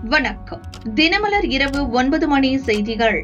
வணக்கம் தினமலர் இரவு ஒன்பது மணி செய்திகள்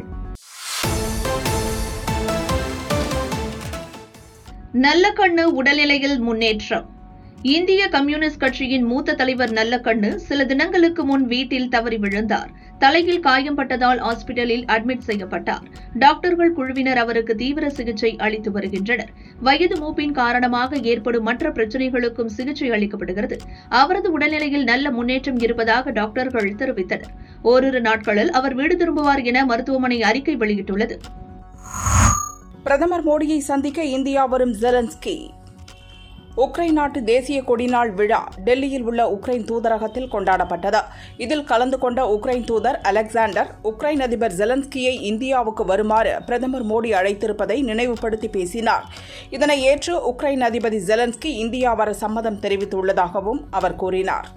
நல்லக்கண்ணு உடல்நிலையில் முன்னேற்றம் இந்திய கம்யூனிஸ்ட் கட்சியின் மூத்த தலைவர் நல்லக்கண்ணு சில தினங்களுக்கு முன் வீட்டில் தவறி விழுந்தார் தலையில் காயம்பட்டதால் ஹாஸ்பிட்டலில் அட்மிட் செய்யப்பட்டார் டாக்டர்கள் குழுவினர் அவருக்கு தீவிர சிகிச்சை அளித்து வருகின்றனர் வயது மூப்பின் காரணமாக ஏற்படும் மற்ற பிரச்சினைகளுக்கும் சிகிச்சை அளிக்கப்படுகிறது அவரது உடல்நிலையில் நல்ல முன்னேற்றம் இருப்பதாக டாக்டர்கள் தெரிவித்தனர் ஓரிரு நாட்களில் அவர் வீடு திரும்புவார் என மருத்துவமனை அறிக்கை வெளியிட்டுள்ளது பிரதமர் மோடியை சந்திக்க இந்தியா வரும் ஜெலன்ஸ்கி உக்ரைன் நாட்டு தேசிய கொடிநாள் விழா டெல்லியில் உள்ள உக்ரைன் தூதரகத்தில் கொண்டாடப்பட்டது இதில் கலந்து கொண்ட உக்ரைன் தூதர் அலெக்சாண்டர் உக்ரைன் அதிபர் ஜெலன்ஸ்கியை இந்தியாவுக்கு வருமாறு பிரதமர் மோடி அழைத்திருப்பதை நினைவுபடுத்தி பேசினார் இதனை ஏற்று உக்ரைன் அதிபதி ஜெலன்ஸ்கி இந்தியா வர சம்மதம் தெரிவித்துள்ளதாகவும் அவர் கூறினார்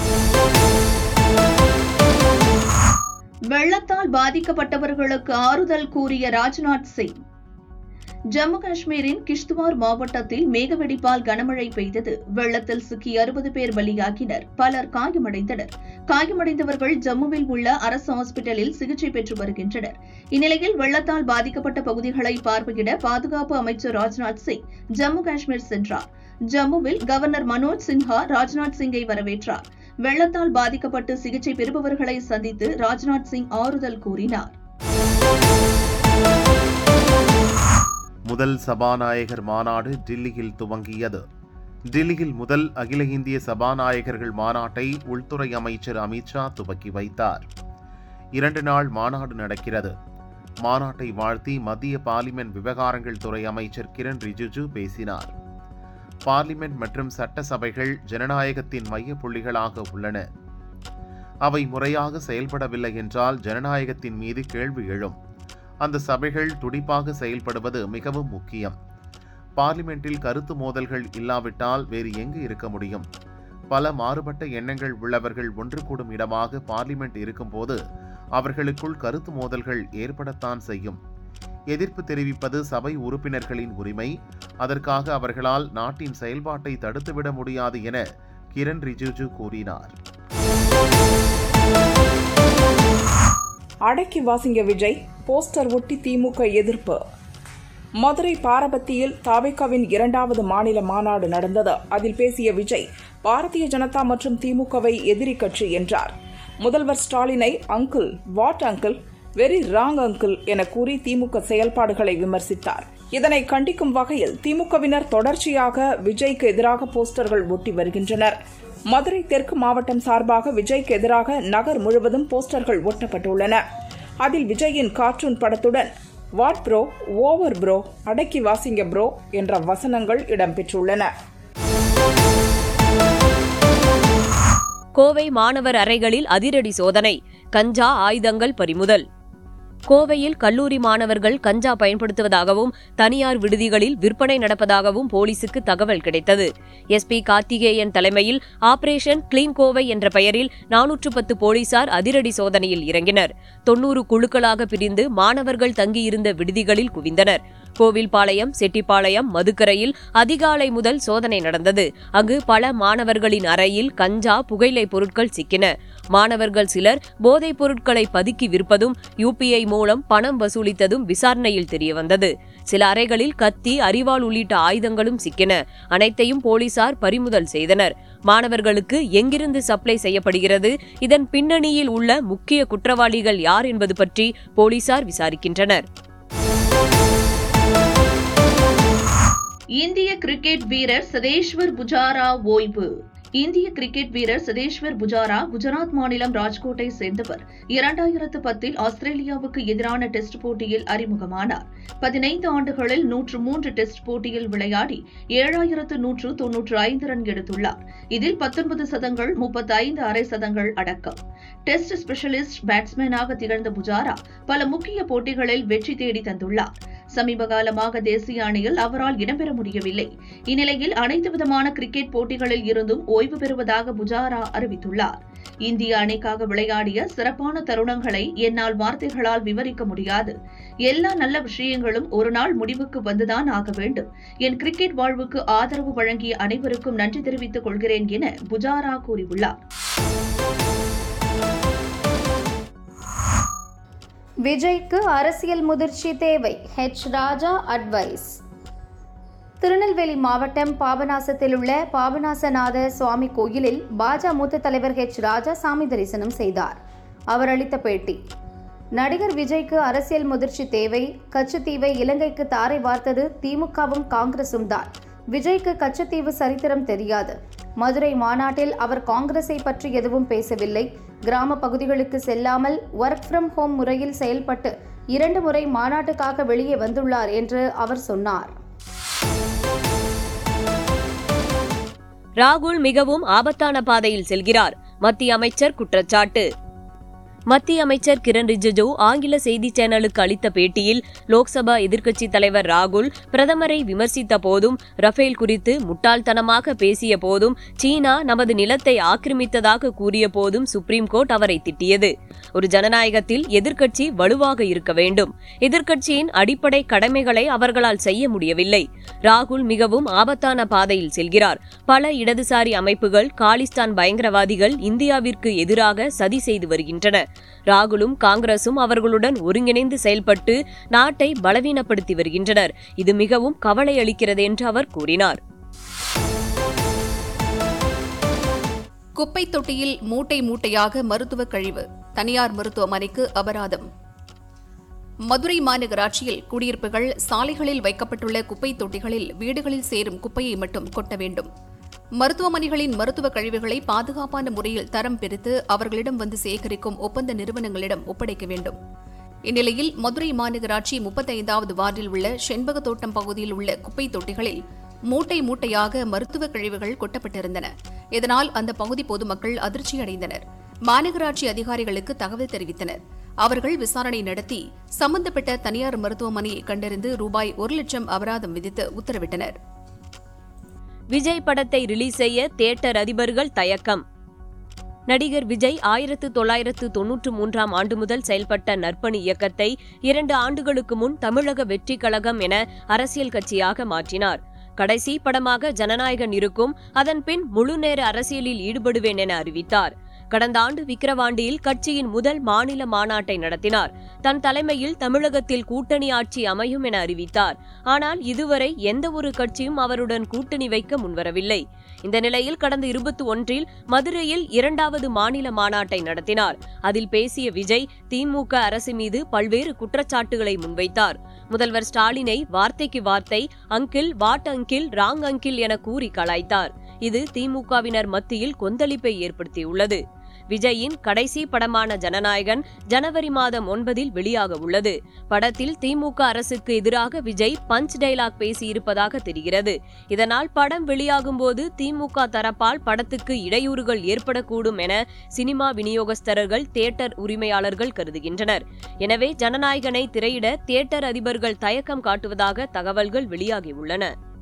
வெள்ளத்தால் பாதிக்கப்பட்டவர்களுக்கு ஆறுதல் கூறிய ராஜ்நாத் சிங் ஜம்மு காஷ்மீரின் கிஷ்துவார் மாவட்டத்தில் மேகவெடிப்பால் கனமழை பெய்தது வெள்ளத்தில் சிக்கி அறுபது பேர் பலியாகினர் பலர் காயமடைந்தனர் காயமடைந்தவர்கள் ஜம்முவில் உள்ள அரசு ஹாஸ்பிட்டலில் சிகிச்சை பெற்று வருகின்றனர் இந்நிலையில் வெள்ளத்தால் பாதிக்கப்பட்ட பகுதிகளை பார்வையிட பாதுகாப்பு அமைச்சர் ராஜ்நாத் சிங் ஜம்மு காஷ்மீர் சென்றார் ஜம்முவில் கவர்னர் மனோஜ் சின்ஹா ராஜ்நாத் சிங்கை வரவேற்றார் வெள்ளத்தால் பாதிக்கப்பட்டு சிகிச்சை பெறுபவர்களை சந்தித்து ராஜ்நாத் சிங் ஆறுதல் கூறினார் முதல் சபாநாயகர் மாநாடு டில்லியில் துவங்கியது டில்லியில் முதல் அகில இந்திய சபாநாயகர்கள் மாநாட்டை உள்துறை அமைச்சர் அமித்ஷா துவக்கி வைத்தார் இரண்டு நாள் மாநாடு நடக்கிறது மாநாட்டை வாழ்த்தி மத்திய பார்லிமெண்ட் விவகாரங்கள் துறை அமைச்சர் கிரண் ரிஜிஜு பேசினார் பார்லிமெண்ட் மற்றும் சட்டசபைகள் ஜனநாயகத்தின் மைய புள்ளிகளாக உள்ளன அவை முறையாக செயல்படவில்லை என்றால் ஜனநாயகத்தின் மீது கேள்வி எழும் அந்த சபைகள் துடிப்பாக செயல்படுவது மிகவும் முக்கியம் பார்லிமெண்டில் கருத்து மோதல்கள் இல்லாவிட்டால் வேறு எங்கு இருக்க முடியும் பல மாறுபட்ட எண்ணங்கள் உள்ளவர்கள் ஒன்று கூடும் இடமாக பார்லிமெண்ட் இருக்கும்போது அவர்களுக்குள் கருத்து மோதல்கள் ஏற்படத்தான் செய்யும் எதிர்ப்பு தெரிவிப்பது சபை உறுப்பினர்களின் உரிமை அதற்காக அவர்களால் நாட்டின் செயல்பாட்டை தடுத்துவிட முடியாது என கிரண் ரிஜிஜு கூறினார் அடக்கி வாசிங்க விஜய் போஸ்டர் ஒட்டி திமுக எதிர்ப்பு மதுரை பாரபத்தியில் தாவேக்காவின் இரண்டாவது மாநில மாநாடு நடந்தது அதில் பேசிய விஜய் பாரதிய ஜனதா மற்றும் திமுகவை எதிரி கட்சி என்றார் முதல்வர் ஸ்டாலினை uncle what uncle very wrong uncle என கூறி திமுக செயல்பாடுகளை விமர்சித்தார் இதனை கண்டிக்கும் வகையில் திமுகவினர் தொடர்ச்சியாக விஜய்க்கு எதிராக போஸ்டர்கள் ஒட்டி வருகின்றனர் மதுரை தெற்கு மாவட்டம் சார்பாக விஜய்க்கு எதிராக நகர் முழுவதும் போஸ்டர்கள் ஒட்டப்பட்டுள்ளன அதில் விஜயின் கார்ட்டூன் படத்துடன் வாட் ப்ரோ ஓவர் ப்ரோ அடக்கி வாசிங்க ப்ரோ என்ற வசனங்கள் இடம்பெற்றுள்ளன கோவை மாணவர் அறைகளில் அதிரடி சோதனை கஞ்சா ஆயுதங்கள் பறிமுதல் கோவையில் கல்லூரி மாணவர்கள் கஞ்சா பயன்படுத்துவதாகவும் தனியார் விடுதிகளில் விற்பனை நடப்பதாகவும் போலீசுக்கு தகவல் கிடைத்தது எஸ்பி கார்த்திகேயன் தலைமையில் ஆபரேஷன் கிளீன் கோவை என்ற பெயரில் நானூற்று பத்து போலீசார் அதிரடி சோதனையில் இறங்கினர் தொன்னூறு குழுக்களாக பிரிந்து மாணவர்கள் தங்கியிருந்த விடுதிகளில் குவிந்தனர் கோவில்பாளையம் செட்டிப்பாளையம் மதுக்கரையில் அதிகாலை முதல் சோதனை நடந்தது அங்கு பல மாணவர்களின் அறையில் கஞ்சா புகையிலை பொருட்கள் சிக்கின மாணவர்கள் சிலர் போதைப் பொருட்களை பதுக்கி விற்பதும் யூபிஐ மூலம் பணம் வசூலித்ததும் விசாரணையில் தெரியவந்தது சில அறைகளில் கத்தி அரிவாள் உள்ளிட்ட ஆயுதங்களும் சிக்கின அனைத்தையும் போலீசார் பறிமுதல் செய்தனர் மாணவர்களுக்கு எங்கிருந்து சப்ளை செய்யப்படுகிறது இதன் பின்னணியில் உள்ள முக்கிய குற்றவாளிகள் யார் என்பது பற்றி போலீசார் விசாரிக்கின்றனர் இந்திய கிரிக்கெட் வீரர் சதேஷ்வர் புஜாரா ஓய்வு இந்திய கிரிக்கெட் வீரர் சதேஷ்வர் புஜாரா குஜராத் மாநிலம் ராஜ்கோட்டை சேர்ந்தவர் இரண்டாயிரத்து பத்தில் ஆஸ்திரேலியாவுக்கு எதிரான டெஸ்ட் போட்டியில் அறிமுகமானார் பதினைந்து ஆண்டுகளில் நூற்று மூன்று டெஸ்ட் போட்டியில் விளையாடி ஏழாயிரத்து நூற்று தொன்னூற்று ஐந்து ரன் எடுத்துள்ளார் இதில் பத்தொன்பது சதங்கள் முப்பத்தி ஐந்து அரை சதங்கள் அடக்கம் டெஸ்ட் ஸ்பெஷலிஸ்ட் பேட்ஸ்மேனாக திகழ்ந்த புஜாரா பல முக்கிய போட்டிகளில் வெற்றி தேடி தந்துள்ளார் சமீப காலமாக தேசிய அணியில் அவரால் இடம்பெற முடியவில்லை இந்நிலையில் அனைத்து விதமான கிரிக்கெட் போட்டிகளில் இருந்தும் ஓய்வு பெறுவதாக புஜாரா அறிவித்துள்ளார் இந்திய அணிக்காக விளையாடிய சிறப்பான தருணங்களை என்னால் வார்த்தைகளால் விவரிக்க முடியாது எல்லா நல்ல விஷயங்களும் ஒரு நாள் முடிவுக்கு வந்துதான் ஆக வேண்டும் என் கிரிக்கெட் வாழ்வுக்கு ஆதரவு வழங்கிய அனைவருக்கும் நன்றி தெரிவித்துக் கொள்கிறேன் என புஜாரா கூறியுள்ளார் விஜய்க்கு அரசியல் முதிர்ச்சி தேவை ஹெச் ராஜா அட்வைஸ் திருநெல்வேலி மாவட்டம் பாபநாசத்தில் உள்ள பாபநாசநாத சுவாமி கோயிலில் பாஜ மூத்த தலைவர் ஹெச் ராஜா சாமி தரிசனம் செய்தார் அவர் அளித்த பேட்டி நடிகர் விஜய்க்கு அரசியல் முதிர்ச்சி தேவை கச்சத்தீவை இலங்கைக்கு தாரை வார்த்தது திமுகவும் காங்கிரசும் தான் விஜய்க்கு கச்சத்தீவு சரித்திரம் தெரியாது மதுரை மாநாட்டில் அவர் காங்கிரஸை பற்றி எதுவும் பேசவில்லை கிராம பகுதிகளுக்கு செல்லாமல் ஒர்க் ஃப்ரம் ஹோம் முறையில் செயல்பட்டு இரண்டு முறை மாநாட்டுக்காக வெளியே வந்துள்ளார் என்று அவர் சொன்னார் ராகுல் மிகவும் ஆபத்தான பாதையில் செல்கிறார் மத்திய அமைச்சர் குற்றச்சாட்டு மத்திய அமைச்சர் கிரண் ரிஜிஜு ஆங்கில செய்தி சேனலுக்கு அளித்த பேட்டியில் லோக்சபா எதிர்க்கட்சித் தலைவர் ராகுல் பிரதமரை விமர்சித்த போதும் ரஃபேல் குறித்து முட்டாள்தனமாக பேசிய போதும் சீனா நமது நிலத்தை ஆக்கிரமித்ததாக கூறிய போதும் சுப்ரீம் கோர்ட் அவரை திட்டியது ஒரு ஜனநாயகத்தில் எதிர்க்கட்சி வலுவாக இருக்க வேண்டும் எதிர்க்கட்சியின் அடிப்படை கடமைகளை அவர்களால் செய்ய முடியவில்லை ராகுல் மிகவும் ஆபத்தான பாதையில் செல்கிறார் பல இடதுசாரி அமைப்புகள் காலிஸ்தான் பயங்கரவாதிகள் இந்தியாவிற்கு எதிராக சதி செய்து வருகின்றன ராகுலும் காங்கிரசும் அவர்களுடன் ஒருங்கிணைந்து செயல்பட்டு நாட்டை பலவீனப்படுத்தி வருகின்றனர் இது மிகவும் கவலை அளிக்கிறது என்று அவர் கூறினார் குப்பை தொட்டியில் மூட்டை மூட்டையாக மருத்துவ கழிவு தனியார் மருத்துவமனைக்கு அபராதம் மதுரை மாநகராட்சியில் குடியிருப்புகள் சாலைகளில் வைக்கப்பட்டுள்ள குப்பை தொட்டிகளில் வீடுகளில் சேரும் குப்பையை மட்டும் கொட்ட வேண்டும் மருத்துவமனைகளின் மருத்துவ கழிவுகளை பாதுகாப்பான முறையில் தரம் பிரித்து அவர்களிடம் வந்து சேகரிக்கும் ஒப்பந்த நிறுவனங்களிடம் ஒப்படைக்க வேண்டும் இந்நிலையில் மதுரை மாநகராட்சி முப்பத்தைந்தாவது வார்டில் உள்ள செண்பகத்தோட்டம் பகுதியில் உள்ள குப்பை தொட்டிகளில் மூட்டை மூட்டையாக மருத்துவ கழிவுகள் கொட்டப்பட்டிருந்தன இதனால் அந்த பகுதி பொதுமக்கள் அதிர்ச்சியடைந்தனர் மாநகராட்சி அதிகாரிகளுக்கு தகவல் தெரிவித்தனர் அவர்கள் விசாரணை நடத்தி சம்பந்தப்பட்ட தனியார் மருத்துவமனையை கண்டறிந்து ரூபாய் ஒரு லட்சம் அபராதம் விதித்து உத்தரவிட்டனர் விஜய் படத்தை ரிலீஸ் செய்ய தியேட்டர் அதிபர்கள் தயக்கம் நடிகர் விஜய் ஆயிரத்து தொள்ளாயிரத்து தொன்னூற்று மூன்றாம் ஆண்டு முதல் செயல்பட்ட நற்பணி இயக்கத்தை இரண்டு ஆண்டுகளுக்கு முன் தமிழக வெற்றிக் கழகம் என அரசியல் கட்சியாக மாற்றினார் கடைசி படமாக ஜனநாயகன் இருக்கும் அதன் பின் முழுநேர அரசியலில் ஈடுபடுவேன் என அறிவித்தார் கடந்த ஆண்டு விக்கிரவாண்டியில் கட்சியின் முதல் மாநில மாநாட்டை நடத்தினார் தன் தலைமையில் தமிழகத்தில் கூட்டணி ஆட்சி அமையும் என அறிவித்தார் ஆனால் இதுவரை எந்த ஒரு கட்சியும் அவருடன் கூட்டணி வைக்க முன்வரவில்லை இந்த நிலையில் கடந்த இருபத்தி ஒன்றில் மதுரையில் இரண்டாவது மாநில மாநாட்டை நடத்தினார் அதில் பேசிய விஜய் திமுக அரசு மீது பல்வேறு குற்றச்சாட்டுகளை முன்வைத்தார் முதல்வர் ஸ்டாலினை வார்த்தைக்கு வார்த்தை uncle what uncle wrong uncle என கூறி கலாய்த்தார் இது திமுகவினர் மத்தியில் கொந்தளிப்பை ஏற்படுத்தியுள்ளது விஜயின் கடைசி படமான ஜனநாயகன் ஜனவரி மாதம் ஒன்பதில் வெளியாக உள்ளது படத்தில் திமுக அரசுக்கு எதிராக விஜய் பஞ்ச் டைலாக் பேசியிருப்பதாக தெரிகிறது இதனால் படம் வெளியாகும் போது திமுக தரப்பால் படத்துக்கு இடையூறுகள் ஏற்படக்கூடும் என சினிமா விநியோகஸ்தர்கள் தியேட்டர் உரிமையாளர்கள் கருதுகின்றனர் எனவே ஜனநாயகனை திரையிட தியேட்டர் அதிபர்கள் தயக்கம் காட்டுவதாக தகவல்கள் வெளியாகியுள்ளன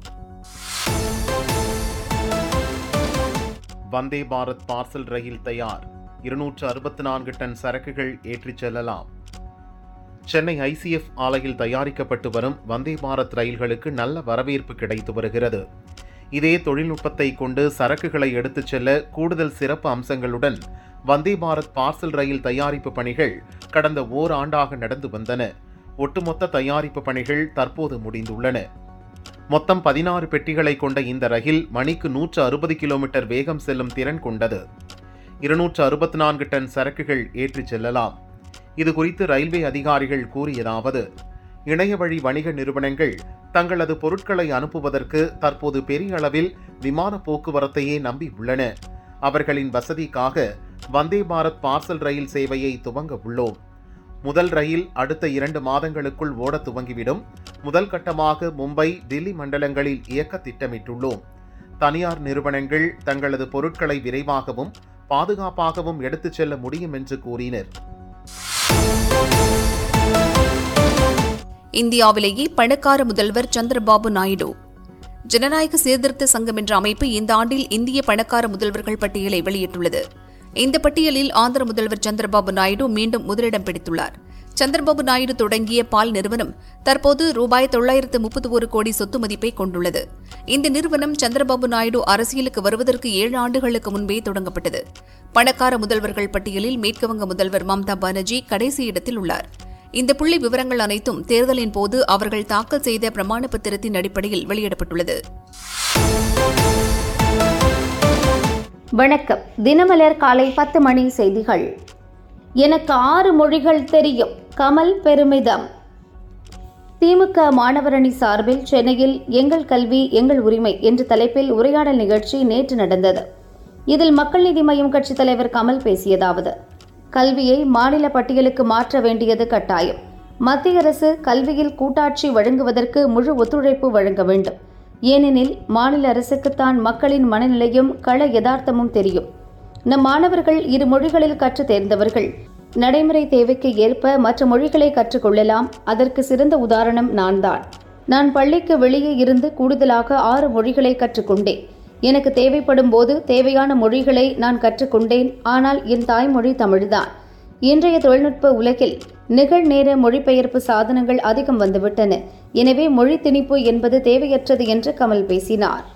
வந்தே பாரத் பார்சல் ரயில் தயார் இருநூற்று அறுபத்தி நான்கு டன் சரக்குகள் ஏற்றிச் செல்லலாம் சென்னை ஐசிஎஃப் ஆலையில் தயாரிக்கப்பட்டு வரும் வந்தே பாரத் ரயில்களுக்கு நல்ல வரவேற்பு கிடைத்து வருகிறது இதே தொழில்நுட்பத்தை கொண்டு சரக்குகளை எடுத்துச் செல்ல கூடுதல் சிறப்பு அம்சங்களுடன் வந்தே பாரத் பார்சல் ரயில் தயாரிப்பு பணிகள் கடந்த ஓராண்டாக நடந்து வந்தன ஒட்டுமொத்த தயாரிப்பு பணிகள் தற்போது முடிந்துள்ளன மொத்தம் பதினாறு பெட்டிகளை கொண்ட இந்த ரயில் மணிக்கு நூற்று அறுபது கிலோமீட்டர் வேகம் செல்லும் திறன் கொண்டது இருநூற்று அறுபத்தி நான்கு டன் சரக்குகள் ஏற்றிச் செல்லலாம் இது குறித்து ரயில்வே அதிகாரிகள் கூறியதாவது இணைய வழி வணிக நிறுவனங்கள் தங்களது பொருட்களை அனுப்புவதற்கு தற்போது பெரிய அளவில் விமான போக்குவரத்தையே நம்பி உள்ளன அவர்களின் வசதிக்காக வந்தே பாரத் பார்சல் ரயில் சேவையை துவங்க உள்ளோம் முதல் ரயில் அடுத்த இரண்டு மாதங்களுக்குள் ஓட துவங்கிவிடும் முதல் கட்டமாக மும்பை தில்லி மண்டலங்களில் இயக்க திட்டமிட்டுள்ளோம் தனியார் நிறுவனங்கள் தங்களது பொருட்களை விரைவாகவும் பாதுகாப்பாகவும் எடுத்துச் செல்ல முடியும் என்று கூறினர் இந்தியாவிலேயே பணக்கார முதல்வர் சந்திரபாபு நாயுடு ஜனநாயக சீர்திருத்த சங்கம் என்ற அமைப்பு இந்த ஆண்டில் இந்திய பணக்கார முதல்வர்கள் பட்டியலை வெளியிட்டுள்ளது இந்த பட்டியலில் ஆந்திர முதல்வர் சந்திரபாபு நாயுடு மீண்டும் முதலிடம் பிடித்துள்ளார் சந்திரபாபு நாயுடு தொடங்கிய பால் நிறுவனம் தற்போது ரூபாய் தொள்ளாயிரத்து முப்பது ஒரு கோடி சொத்து மதிப்பை கொண்டுள்ளது இந்த நிறுவனம் சந்திரபாபு நாயுடு அரசியலுக்கு வருவதற்கு ஏழு ஆண்டுகளுக்கு முன்பே தொடங்கப்பட்டது பணக்கார முதல்வர்கள் பட்டியலில் மேற்குவங்க முதல்வர் மம்தா பானர்ஜி கடைசி இடத்தில் உள்ளார் இந்த புள்ளி விவரங்கள் அனைத்தும் தேர்தலின் போது அவர்கள் தாக்கல் செய்த பிரமாண பத்திரத்தின் அடிப்படையில் வெளியிடப்பட்டுள்ளது வணக்கம் தினமலர் காலை பத்து மணி செய்திகள் எனக்கு ஆறு மொழிகள் தெரியும் கமல் பெருமிதம் திமுக மாணவரணி சார்பில் சென்னையில் எங்கள் கல்வி எங்கள் உரிமை என்ற தலைப்பில் உரையாடல் நிகழ்ச்சி நேற்று நடந்தது இதில் மக்கள் நீதி மய்யம் கட்சித் தலைவர் கமல் பேசியதாவது கல்வியை மாநில பட்டியலுக்கு மாற்ற வேண்டியது கட்டாயம் மத்திய அரசு கல்வியில் கூட்டாட்சி வழங்குவதற்கு முழு ஒத்துழைப்பு வழங்க வேண்டும் ஏனெனில் மாநில அரசுக்குத்தான் மக்களின் மனநிலையும் கள யதார்த்தமும் தெரியும் நம் மாணவர்கள் இரு மொழிகளில் கற்றுத் தேர்ந்தவர்கள் நடைமுறை தேவைக்கு ஏற்ப மற்ற மொழிகளை கற்றுக்கொள்ளலாம் அதற்கு சிறந்த உதாரணம் நான்தான் நான் பள்ளிக்கு வெளியே இருந்து கூடுதலாக ஆறு மொழிகளை கற்றுக்கொண்டேன் எனக்கு தேவைப்படும் போது தேவையான மொழிகளை நான் கற்றுக்கொண்டேன் ஆனால் என் தாய்மொழி தமிழ்தான் இன்றைய தொழில்நுட்ப உலகில் நிகழ்நேர மொழிபெயர்ப்பு சாதனங்கள் அதிகம் வந்துவிட்டன எனவே மொழி திணிப்பு என்பது தேவையற்றது என்று கமல் பேசினார்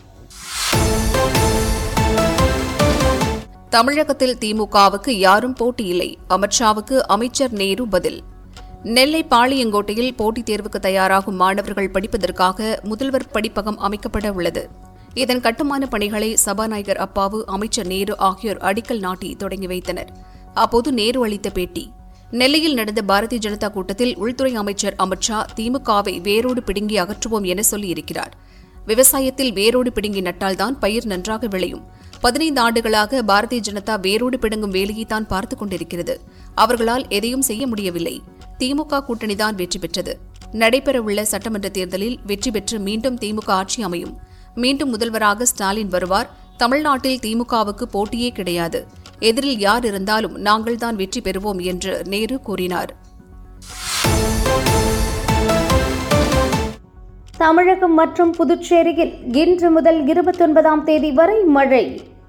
தமிழகத்தில் திமுகவுக்கு யாரும் போட்டியில்லை அமித்ஷாவுக்கு அமைச்சர் நேரு பதில் நெல்லை பாளையங்கோட்டையில் போட்டித் தேர்வுக்கு தயாராகும் மாணவர்கள் படிப்பதற்காக முதல்வர் படிப்பகம் அமைக்கப்பட உள்ளது இதன் கட்டுமான பணிகளை சபாநாயகர் அப்பாவு அமைச்சர் நேரு ஆகியோர் அடிக்கல் நாட்டி தொடங்கி வைத்தனர் அப்போது நேரு அளித்த பேட்டி நெல்லையில் நடந்த பாரதிய ஜனதா கூட்டத்தில் உள்துறை அமைச்சர் அமித்ஷா திமுகவை வேரோடு பிடுங்கி அகற்றுவோம் என சொல்லியிருக்கிறார் விவசாயத்தில் வேரோடு பிடுங்கி நட்டால்தான் பயிர் நன்றாக விளையும் பதினைந்து ஆண்டுகளாக பாரதிய ஜனதா வேரோடு பிடுங்கும் வேலையைத்தான் பார்த்துக் கொண்டிருக்கிறது அவர்களால் எதையும் செய்ய முடியவில்லை திமுக கூட்டணிதான் வெற்றி பெற்றது நடைபெறவுள்ள சட்டமன்ற தேர்தலில் வெற்றி பெற்று மீண்டும் திமுக ஆட்சி அமையும் மீண்டும் முதல்வராக ஸ்டாலின் வருவார் தமிழ்நாட்டில் திமுகவுக்கு போட்டியே கிடையாது எதிரில் யார் இருந்தாலும் நாங்கள்தான் வெற்றி பெறுவோம் என்று நேரு கூறினார் தமிழகம் மற்றும் புதுச்சேரியில் இன்று முதல் இருபத்தொன்பதாம் தேதி வரை மழை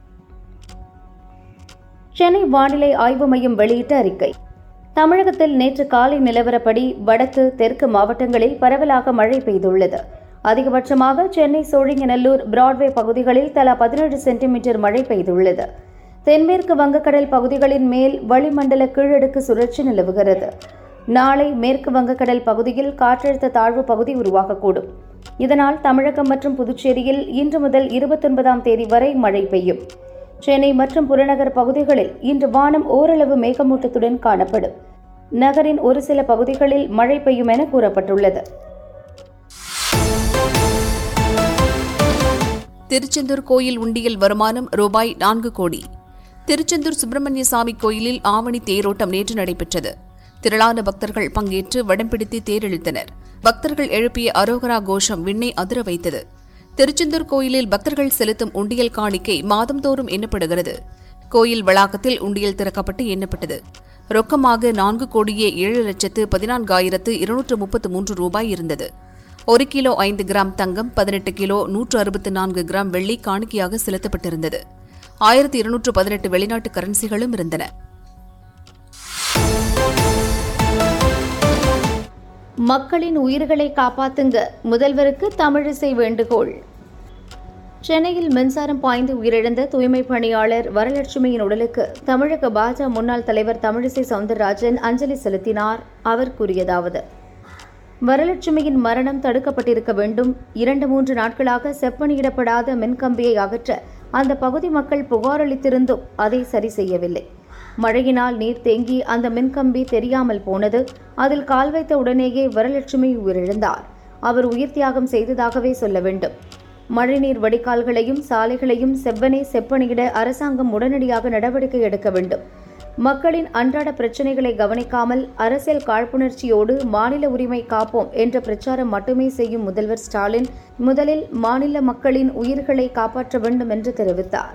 சென்னை வானிலை ஆய்வு மையம் வெளியிட்ட அறிக்கை தமிழகத்தில் நேற்று காலை நிலவரப்படி வடக்கு தெற்கு மாவட்டங்களில் பரவலாக மழை பெய்துள்ளது அதிகபட்சமாக சென்னை சோழிங்கநல்லூர் பிராட்வே பகுதிகளில் தலா பதினேழு சென்டிமீட்டர் மழை பெய்துள்ளது தென்மேற்கு வங்கக்கடல் பகுதிகளின் மேல் வளிமண்டல கீழடுக்கு சுழற்சி நிலவுகிறது நாளை மேற்கு வங்கக்கடல் பகுதியில் காற்றழுத்த தாழ்வு பகுதி உருவாகக்கூடும் இதனால் தமிழகம் மற்றும் புதுச்சேரியில் இன்று முதல் இருபத்தொன்பதாம் தேதி வரை மழை பெய்யும் சென்னை மற்றும் புறநகர் பகுதிகளில் இன்று வானம் ஓரளவு மேகமூட்டத்துடன் காணப்படும் நகரின் ஒரு சில பகுதிகளில் மழை பெய்யும் என கூறப்பட்டுள்ளது திருச்செந்தூர் கோயில் உண்டியல் வருமானம் ரூபாய் நான்கு கோடி திருச்செந்தூர் சுப்பிரமணிய சாமி கோயிலில் ஆவணி தேரோட்டம் நேற்று நடைபெற்றது திரளான பக்தர்கள் பங்கேற்று வடம் பிடித்து தேரெழுத்தனர் பக்தர்கள் எழுப்பிய அரோகரா கோஷம் விண்ணை அதிர வைத்தது திருச்செந்தூர் கோயிலில் பக்தர்கள் செலுத்தும் உண்டியல் காணிக்கை மாதந்தோறும் எண்ணப்படுகிறது கோயில் வளாகத்தில் உண்டியல் திறக்கப்பட்டு எண்ணப்பட்டது ரொக்கமாக நான்கு கோடியே ஏழு லட்சத்து பதினான்காயிரத்து இருநூற்று முப்பத்து மூன்று ரூபாய் இருந்தது ஒரு கிலோ ஐந்து கிராம் தங்கம் பதினெட்டு கிலோ நூற்று அறுபத்து நான்கு கிராம் வெள்ளி காணிக்கையாக செலுத்தப்பட்டிருந்தது ஆயிரத்தி இருநூற்று பதினெட்டு வெளிநாட்டு கரன்சிகளும் இருந்தன மக்களின் உயிர்களை காப்பாத்துங்க முதல்வருக்கு தமிழிசை வேண்டுகோள் சென்னையில் மின்சாரம் பாய்ந்து உயிரிழந்த தூய்மை பணியாளர் வரலட்சுமியின் உடலுக்கு தமிழக பாஜக முன்னாள் தலைவர் தமிழிசை சவுந்தரராஜன் அஞ்சலி செலுத்தினார் அவர் கூறியதாவது வரலட்சுமியின் மரணம் தடுக்கப்பட்டிருக்க வேண்டும் இரண்டு மூன்று நாட்களாக செப்பனிடப்படாத மின்கம்பியை அகற்ற அந்த பகுதி மக்கள் புகார் அளித்திருந்தும் அதை சரி செய்யவில்லை மழையினால் நீர் தேங்கி அந்த மின்கம்பி தெரியாமல் போனது அதில் கால் வைத்த உடனேயே வரலட்சுமி உயிரிழந்தார் அவர் உயிர் தியாகம் செய்ததாகவே சொல்ல வேண்டும் மழைநீர் வடிகால்களையும் சாலைகளையும் செவ்வனே செப்பனிட அரசாங்கம் உடனடியாக நடவடிக்கை எடுக்க வேண்டும் மக்களின் அன்றாட பிரச்சினைகளை கவனிக்காமல் அரசியல் காழ்ப்புணர்ச்சியோடு மாநில உரிமை காப்போம் என்ற பிரச்சாரம் மட்டுமே செய்யும் முதல்வர் ஸ்டாலின் முதலில் மாநில மக்களின் உயிர்களை காப்பாற்ற வேண்டும் என்று தெரிவித்தார்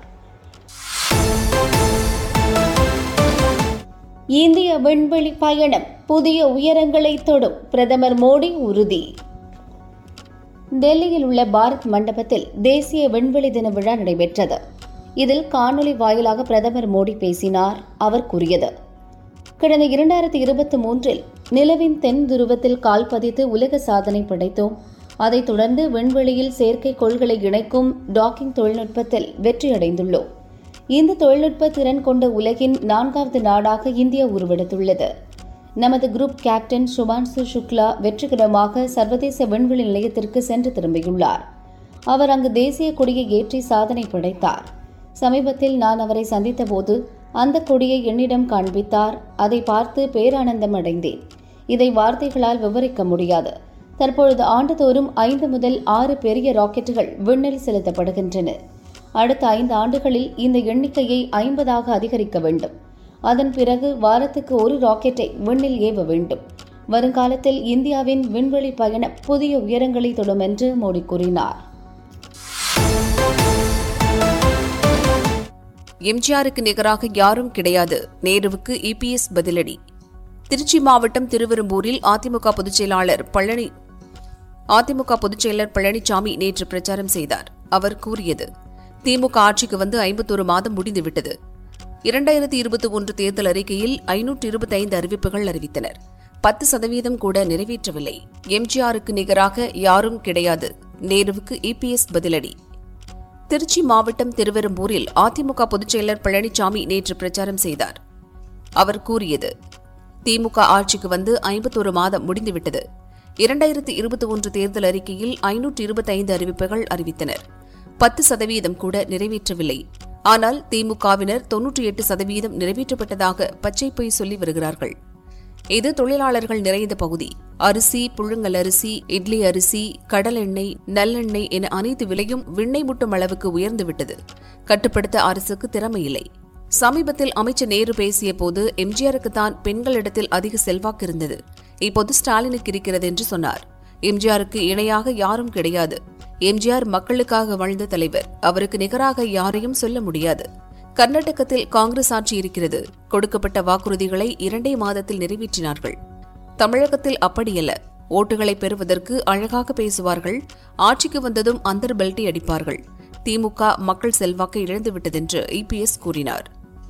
இந்திய விண்வெளி பயணம் புதிய உயரங்களை தொடும் பிரதமர் மோடி உறுதி டெல்லியில் உள்ள பாரத் மண்டபத்தில் தேசிய விண்வெளி தின விழா நடைபெற்றது இதில் காணொலி வாயிலாக பிரதமர் மோடி பேசினார் அவர் கூறியது கடந்த இரண்டாயிரத்தி இருபத்தி மூன்றில் நிலவின் தென் துருவத்தில் கால் பதித்து உலக சாதனை படைத்தோம் அதைத் தொடர்ந்து விண்வெளியில் செயற்கைக்கோள்களை இணைக்கும் டாக்கிங் தொழில்நுட்பத்தில் வெற்றியடைந்துள்ளோம் இந்த தொழில்நுட்ப திறன் கொண்ட உலகின் நான்காவது நாடாக இந்தியா உருவெடுத்துள்ளது நமது குரூப் கேப்டன் சுபான்சு சுக்லா வெற்றிகரமாக சர்வதேச விண்வெளி நிலையத்திற்கு சென்று திரும்பியுள்ளார் அவர் அங்கு தேசிய கொடியை ஏற்றி சாதனை படைத்தார் சமீபத்தில் நான் அவரை சந்தித்தபோது அந்த கொடியை என்னிடம் காண்பித்தார் அதை பார்த்து பேரானந்தம் அடைந்தேன் இதை வார்த்தைகளால் விவரிக்க முடியாது தற்பொழுது ஆண்டுதோறும் ஐந்து முதல் ஆறு பெரிய ராக்கெட்டுகள் விண்ணில் செலுத்தப்படுகின்றன அடுத்த ஐந்து ஆண்டுகளில் இந்த எண்ணிக்கையை ஐம்பதாக அதிகரிக்க வேண்டும் அதன் பிறகு வாரத்துக்கு ஒரு ராக்கெட்டை விண்ணில் ஏவ வேண்டும் வருங்காலத்தில் இந்தியாவின் விண்வெளி பயணம் புதிய உயரங்களை தொடும் என்று மோடி கூறினார் எம்ஜிஆருக்கு நிகராக யாரும் கிடையாது நேருவுக்கு இபிஎஸ் பதிலடி திருச்சி மாவட்டம் திருவெரும்பூரில் அதிமுக பொதுச் செயலாளர் பழனி அதிமுக பொதுச் செயலர் பழனிசாமி நேற்று பிரச்சாரம் செய்தார் அவர் கூறியது திமுக ஆட்சிக்கு வந்து ஐம்பத்தொரு மாதம் முடிந்துவிட்டது இரண்டாயிரத்தி இருபத்தி ஒன்று தேர்தல் அறிக்கையில் ஐநூற்று இருபத்தைந்து அறிவிப்புகள் அறிவித்தனர் பத்து சதவீதம் கூட நிறைவேற்றவில்லை எம்ஜிஆருக்கு நிகராக யாரும் கிடையாது நேருவுக்கு இபிஎஸ் பதிலடி திருச்சி மாவட்டம் திருவெரும்பூரில் அதிமுக பொதுச் செயலர் பழனிசாமி நேற்று பிரச்சாரம் செய்தார் அவர் கூறியது திமுக ஆட்சிக்கு வந்து ஐம்பத்தொரு மாதம் முடிந்துவிட்டது இரண்டாயிரத்தி இருபத்தி ஒன்று தேர்தல் அறிக்கையில் ஐநூற்று இருபத்தைந்து அறிவிப்புகள் அறிவித்தனர் பத்து சதவீதம் கூட நிறைவேற்றவில்லை ஆனால் திமுகவினர் தொன்னூற்றி எட்டு சதவீதம் நிறைவேற்றப்பட்டதாக பச்சை பொய் சொல்லி வருகிறார்கள் இது தொழிலாளர்கள் நிறைந்த பகுதி அரிசி புழுங்கல் அரிசி இட்லி அரிசி கடல் எண்ணெய் நல்லெண்ணெய் என அனைத்து விலையும் விண்ணை முட்டும் அளவுக்கு உயர்ந்துவிட்டது கட்டுப்படுத்த அரசுக்கு திறமை இல்லை சமீபத்தில் அமைச்சர் நேரு பேசிய போது எம்ஜிஆருக்கு தான் பெண்களிடத்தில் அதிக செல்வாக்கு இருந்தது இப்போது ஸ்டாலினுக்கு இருக்கிறது என்று சொன்னார் எம்ஜிஆருக்கு இணையாக யாரும் கிடையாது எம்ஜிஆர் மக்களுக்காக வாழ்ந்த தலைவர் அவருக்கு நிகராக யாரையும் சொல்ல முடியாது கர்நாடகத்தில் காங்கிரஸ் ஆட்சி இருக்கிறது கொடுக்கப்பட்ட வாக்குறுதிகளை இரண்டே மாதத்தில் நிறைவேற்றினார்கள் தமிழகத்தில் அப்படியல்ல ஓட்டுகளை பெறுவதற்கு அழகாக பேசுவார்கள் ஆட்சிக்கு வந்ததும் அந்தர் பெல்ட்டை அடிப்பார்கள் திமுக மக்கள் செல்வாக்கை இழந்துவிட்டதென்று இபிஎஸ் கூறினார்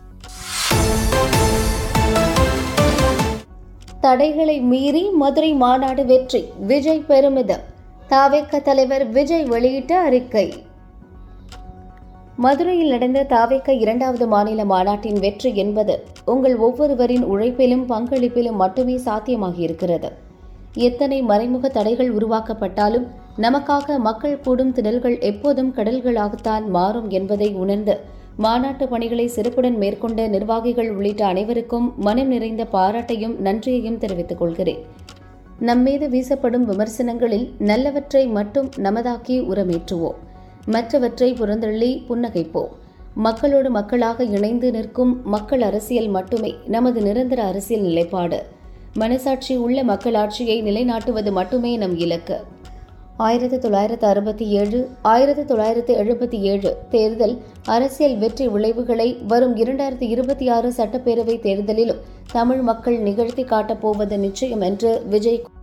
தடைகளை மீறி மதுரை மாநாடு வெற்றி விஜய் பெருமிதம் தாவேக்க தலைவர் விஜய் வெளியிட்ட அறிக்கை மதுரையில் நடந்த தாவேக்க இரண்டாவது மாநில மாநாட்டின் வெற்றி என்பது உங்கள் ஒவ்வொருவரின் உழைப்பிலும் பங்களிப்பிலும் மட்டுமே சாத்தியமாகியிருக்கிறது எத்தனை மறைமுக தடைகள் உருவாக்கப்பட்டாலும் நமக்காக மக்கள் கூடும் திடல்கள் எப்போதும் கடல்களாகத்தான் மாறும் என்பதை உணர்ந்து மாநாட்டு பணிகளை சிறப்புடன் மேற்கொண்ட நிர்வாகிகள் உள்ளிட்ட அனைவருக்கும் மனம் நிறைந்த பாராட்டையும் நன்றியையும் தெரிவித்துக் கொள்கிறேன் நம்மீது வீசப்படும் விமர்சனங்களில் நல்லவற்றை மட்டும் நமதாக்கி உரமேற்றுவோம் மற்றவற்றை புறந்தள்ளி புன்னகைப்போம் மக்களோடு மக்களாக இணைந்து நிற்கும் மக்கள் அரசியல் மட்டுமே நமது நிரந்தர அரசியல் நிலைப்பாடு மனசாட்சி உள்ள மக்களாட்சியை நிலைநாட்டுவது மட்டுமே நம் இலக்கு ஆயிரத்தி தொள்ளாயிரத்து அறுபத்தி ஏழு ஆயிரத்தி தொள்ளாயிரத்து எழுபத்தி ஏழு தேர்தல் அரசியல் வெற்றி விளைவுகளை வரும் இரண்டாயிரத்தி இருபத்தி ஆறு சட்டப்பேரவை தேர்தலிலும் தமிழ் மக்கள் நிகழ்த்தி காட்டப் போவது நிச்சயம் என்று விஜய்